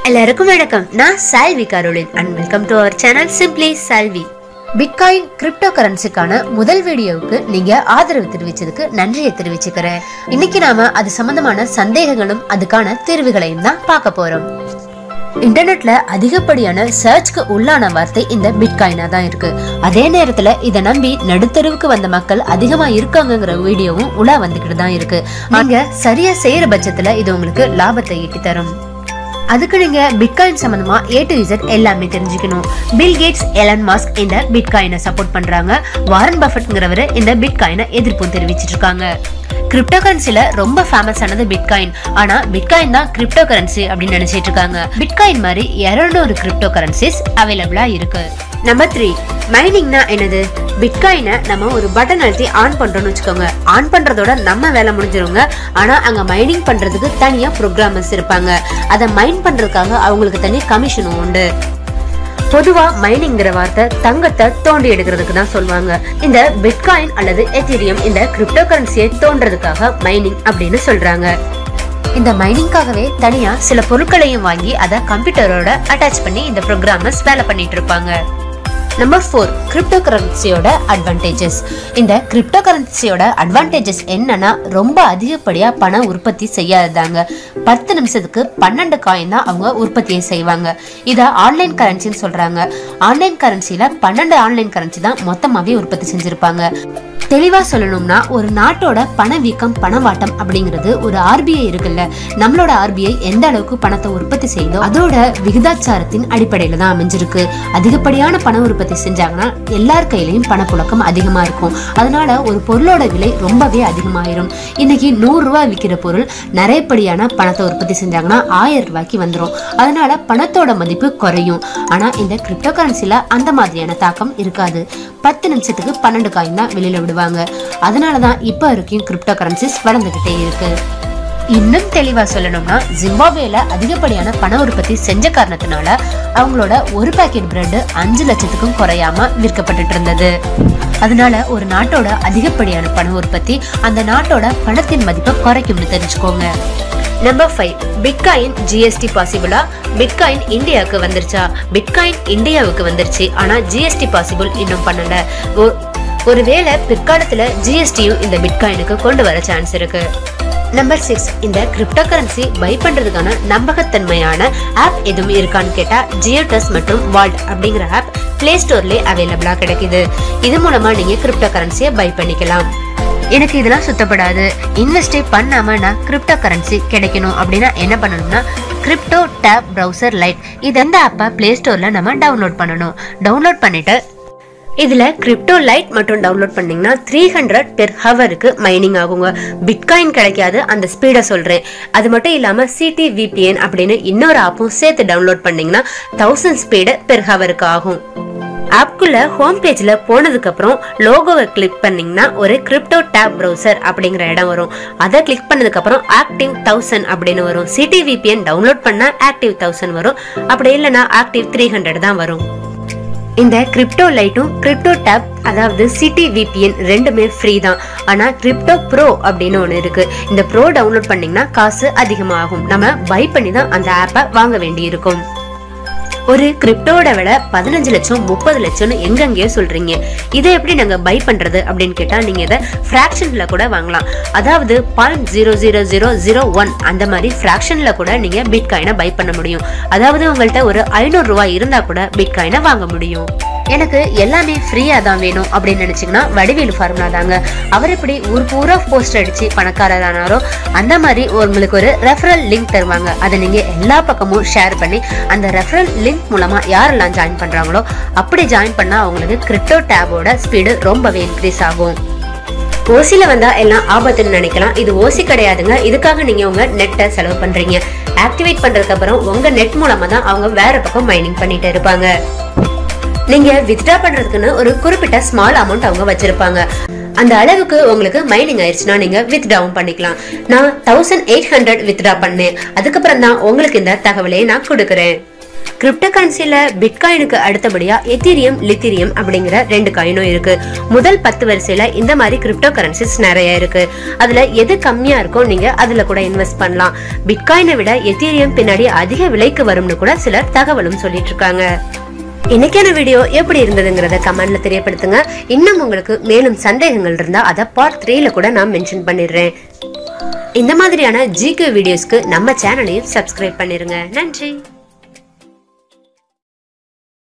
எல்லாருக்கும் வணக்கம் நான் Salvi Caroline and welcome to our channel simply Salvi bitcoin crypto கரன்சிக்கான முதல் வீடியோவுக்கு நீங்க ஆதரவு தெரிவிச்சதுக்கு நன்றியை தெரிவிச்சுக்கிறேன் இன்னைக்கு நாம அது சம்பந்தமான சந்தேகங்களும் அதுக்கான தீர்வுகளையும் தான் பார்க்க போறோம் இன்டர்நெட்ல அதிகப்படியான சர்ச்க்கு உள்ளான வார்த்தை இந்த பிட்காயினா தான் இருக்கு அதே நேரத்துல இதை நம்பி நடுத்தருவுக்கு வந்த மக்கள் அதிகமா இருக்காங்கங்கிற வீடியோவும் உலா வந்துகிட்டு தான் இருக்கு நீங்க சரியா செய்யற பட்சத்துல இது உங்களுக்கு லாபத்தை ஈட்டி தரும் அதுக்கு நீங்க பிட்காயின் சம்பந்தமா ஏ டு இசட் எல்லாமே தெரிஞ்சுக்கணும் பில் கேட்ஸ் எலன் மாஸ்க் இந்த பிட்காயினை சப்போர்ட் பண்றாங்க வாரன் பஃபட்ங்கிறவரு இந்த பிட்காயினை எதிர்ப்பும் தெரிவிச்சிட்டு இருக்காங்க கிரிப்டோ கரன்சில ரொம்ப ஃபேமஸ் ஆனது பிட்காயின் ஆனா பிட்காயின் தான் கிரிப்டோ கரன்சி அப்படின்னு நினைச்சிட்டு இருக்காங்க பிட்காயின் மாதிரி இருநூறு கிரிப்டோ கரன்சிஸ் அவைலபிளா இருக்கு நம்பர் த்ரீ மைனிங்னா என்னது பிட்காயினை நம்ம ஒரு பட்டன் அழுத்தி ஆன் பண்றோம்னு வச்சுக்கோங்க ஆன் பண்றதோட நம்ம வேலை முடிஞ்சிருங்க ஆனா அங்க மைனிங் பண்றதுக்கு தனியா ப்ரோக்ராமர்ஸ் இருப்பாங்க அதை மைன் பண்றதுக்காக அவங்களுக்கு தனி கமிஷனும் உண்டு பொதுவா மைனிங்கிற வார்த்தை தங்கத்தை தோண்டி எடுக்கிறதுக்கு தான் சொல்லுவாங்க இந்த பிட்காயின் அல்லது எத்திரியம் இந்த கிரிப்டோ கரன்சியை தோன்றதுக்காக மைனிங் அப்படின்னு சொல்றாங்க இந்த மைனிங்காகவே தனியா சில பொருட்களையும் வாங்கி அதை கம்ப்யூட்டரோட அட்டாச் பண்ணி இந்த ப்ரோக்ராமர்ஸ் வேலை பண்ணிட்டு இருப்பாங்க நம்பர் ஃபோர் கிரிப்டோ கரன்சியோட அட்வான்டேஜஸ் இந்த கிரிப்டோ கரன்சியோட அட்வான்டேஜஸ் என்னன்னா ரொம்ப அதிகப்படியா பண உற்பத்தி செய்யாததாங்க பத்து நிமிஷத்துக்கு பன்னெண்டு காயின் தான் அவங்க உற்பத்தியை செய்வாங்க இதை ஆன்லைன் கரன்சின்னு சொல்றாங்க ஆன்லைன் கரன்சில பன்னெண்டு ஆன்லைன் கரன்சி தான் மொத்தமாவே உற்பத்தி செஞ்சிருப்பாங்க தெளிவா சொல்லணும்னா ஒரு நாட்டோட பணவீக்கம் பணவாட்டம் அப்படிங்கிறது ஒரு ஆர்பிஐ இருக்குல்ல நம்மளோட ஆர்பிஐ எந்த அளவுக்கு பணத்தை உற்பத்தி செய்தோ அதோட விகிதாச்சாரத்தின் அடிப்படையில தான் அமைஞ்சிருக்கு அதிகப்படியான பண உற்பத்தி செஞ்சாங்கன்னா எல்லார் கையிலயும் பணப்புழக்கம் அதிகமா இருக்கும் அதனால ஒரு பொருளோட விலை ரொம்பவே அதிகமாயிரும் இன்னைக்கு நூறு ரூபாய் விற்கிற பொருள் நிறையப்படியான பணத்தை உற்பத்தி செஞ்சாங்கன்னா ஆயிரம் ரூபாய்க்கு வந்துடும் அதனால பணத்தோட மதிப்பு குறையும் ஆனா இந்த கிரிப்டோ கரன்சில அந்த மாதிரியான தாக்கம் இருக்காது பத்து நிமிஷத்துக்கு பன்னெண்டு காயின் தான் வெளியில விடுவாங்க அதனாலதான் இப்ப வரைக்கும் கிரிப்டோ கரன்சிஸ் வளர்ந்துகிட்டே இருக்கு இன்னும் தெளிவா சொல்லணும்னா ஜிம்பாப்வேல அதிகப்படியான பண உற்பத்தி செஞ்ச காரணத்தினால அவங்களோட ஒரு பாக்கெட் பிரெட் அஞ்சு லட்சத்துக்கும் குறையாம விற்கப்பட்டுட்டு இருந்தது அதனால ஒரு நாட்டோட அதிகப்படியான பண உற்பத்தி அந்த நாட்டோட பணத்தின் மதிப்பை குறைக்கும்னு தெரிஞ்சுக்கோங்க நம்பர் ஃபைவ் பிட்காயின் ஜிஎஸ்டி பாசிபிளா பிட்காயின் இந்தியாவுக்கு வந்துருச்சா பிட்காயின் இந்தியாவுக்கு வந்துருச்சு ஆனா ஜிஎஸ்டி பாசிபிள் இன்னும் பண்ணல ஒ- ஒருவேளை பிற்காலத்துல ஜிஎஸ்டியும் இந்த பிட்காயினுக்கு கொண்டு வர சான்ஸ் இருக்கு நம்பர் சிக்ஸ் இந்த கிரிப்டோ கரன்சி பை பண்றதுக்கான நம்பகத்தன்மையான ஆப் எதுவும் இருக்கான்னு கேட்டா ஜியோடஸ் மற்றும் வால்ட் அப்படிங்கிற ஆப் பிளே ஸ்டோர்லயே அவைலபிளா கிடைக்குது இது மூலமா நீங்க கிரிப்டோ கரன்சியை பை பண்ணிக்கலாம் எனக்கு இதெல்லாம் சுத்தப்படாது இன்வெஸ்டே பண்ணாம நான் கிரிப்டோ கரன்சி கிடைக்கணும் அப்படின்னா என்ன பண்ணணும்னா கிரிப்டோ டேப் browser லைட் இது எந்த ஆப்பை பிளே ஸ்டோர்ல நம்ம டவுன்லோட் பண்ணணும் டவுன்லோட் பண்ணிட்டு இதுல கிரிப்டோ லைட் மட்டும் டவுன்லோட் பண்ணீங்கன்னா த்ரீ ஹண்ட்ரட் பெர் ஹவருக்கு மைனிங் ஆகுங்க பிட்காயின் கிடைக்காது அந்த ஸ்பீடை சொல்றேன் அது மட்டும் இல்லாம சிடி விபிஎன் அப்படின்னு இன்னொரு ஆப்பும் சேர்த்து டவுன்லோட் பண்ணீங்கன்னா தௌசண்ட் ஸ்பீடு பெர் ஹவருக்கு ஆகும் ஆப்குள்ள ஹோம் பேஜ்ல போனதுக்கு அப்புறம் லோகோவை கிளிக் பண்ணீங்கன்னா ஒரு கிரிப்டோ டேப் ப்ரௌசர் அப்படிங்கிற இடம் வரும் அதை கிளிக் பண்ணதுக்கு அப்புறம் ஆக்டிவ் தௌசண்ட் அப்படின்னு வரும் சிடி விபிஎன் டவுன்லோட் பண்ணா ஆக்டிவ் தௌசண்ட் வரும் அப்படி இல்லைன்னா ஆக்டிவ் த்ரீ ஹண்ட்ரட் தான் வரும் இந்த கிரிப்டோ லைட்டும் கிரிப்டோ டேப் அதாவது சிட்டி விபிஎன் ரெண்டுமே ஃப்ரீ தான் ஆனா கிரிப்டோ ப்ரோ அப்படின்னு ஒன்று இருக்கு இந்த ப்ரோ டவுன்லோட் பண்ணீங்கன்னா காசு அதிகமாகும் நம்ம பை பண்ணி தான் அந்த ஆப்பை வாங்க வேண்டியிருக்கும் ஒரு கிரிப்டோட விட பதினஞ்சு லட்சம் முப்பது லட்சம்னு எங்கெங்கேயோ சொல்றீங்க இதை எப்படி நாங்க பை பண்றது அப்படின்னு கேட்டா நீங்க இதை ஃபிராக்ஷன்ல கூட வாங்கலாம் அதாவது point zero zero zero zero one அந்த மாதிரி ஃபிராக்ஷன்ல கூட நீங்க பிட்காயினை பை பண்ண முடியும் அதாவது உங்கள்ட்ட ஒரு ஐநூறு ரூபாய் இருந்தா கூட பிட்காயினை வாங்க முடியும் எனக்கு எல்லாமே ஃப்ரீயா தான் வேணும் அப்படின்னு நினைச்சீங்கன்னா வடிவேலு ஃபார்முலா தாங்க அவர் எப்படி ஊர் பூரா போஸ்ட் அடிச்சு பணக்காரரானாரோ அந்த மாதிரி உங்களுக்கு ஒரு ரெஃபரல் லிங்க் தருவாங்க அதை நீங்க எல்லா பக்கமும் ஷேர் பண்ணி அந்த ரெஃபரல் லிங்க் மூலமா யாரெல்லாம் ஜாயின் பண்றாங்களோ அப்படி ஜாயின் பண்ணா அவங்களுக்கு கிரிப்டோ டேபோட ஸ்பீடு ரொம்பவே இன்க்ரீஸ் ஆகும் ஓசில வந்தா எல்லாம் ஆபத்துன்னு நினைக்கலாம் இது ஓசி கிடையாதுங்க இதுக்காக நீங்க உங்க நெட்டை செலவு பண்றீங்க ஆக்டிவேட் பண்றதுக்கு அப்புறம் உங்க நெட் மூலமா தான் அவங்க வேற பக்கம் மைனிங் பண்ணிட்டு இருப்பாங்க நீங்க வித்ட்ரா பண்றதுக்குன்னு ஒரு குறிப்பிட்ட ஸ்மால் அமௌண்ட் அவங்க வச்சிருப்பாங்க அந்த அளவுக்கு உங்களுக்கு மைனிங் ஆயிடுச்சுன்னா நீங்க வித்ட்ராவும் பண்ணிக்கலாம் நான் தௌசண்ட் எயிட் ஹண்ட்ரட் வித்ட்ரா பண்ணேன் அதுக்கப்புறம் தான் உங்களுக்கு இந்த தகவலை நான் கொடுக்குறேன் கிரிப்டோ கரன்சில பிட்காயினுக்கு அடுத்தபடியா எத்தீரியம் லித்திரியம் அப்படிங்கிற ரெண்டு காயினும் இருக்கு முதல் பத்து வரிசையில இந்த மாதிரி கிரிப்டோ கரன்சிஸ் நிறைய இருக்கு அதுல எது கம்மியா இருக்கோ நீங்க அதுல கூட இன்வெஸ்ட் பண்ணலாம் பிட்காயினை விட எத்தீரியம் பின்னாடி அதிக விலைக்கு வரும்னு கூட சிலர் தகவலும் சொல்லிட்டு இருக்காங்க இன்னைக்கான வீடியோ எப்படி இருந்ததுங்கிறத கமெண்ட்ல தெரியப்படுத்துங்க இன்னும் உங்களுக்கு மேலும் சந்தேகங்கள் இருந்தா அதை பார்ட் த்ரீல கூட நான் மென்ஷன் பண்ணிடுறேன் இந்த மாதிரியான ஜிகே வீடியோஸ்க்கு நம்ம சேனலையும் சப்ஸ்கிரைப் பண்ணிருங்க நன்றி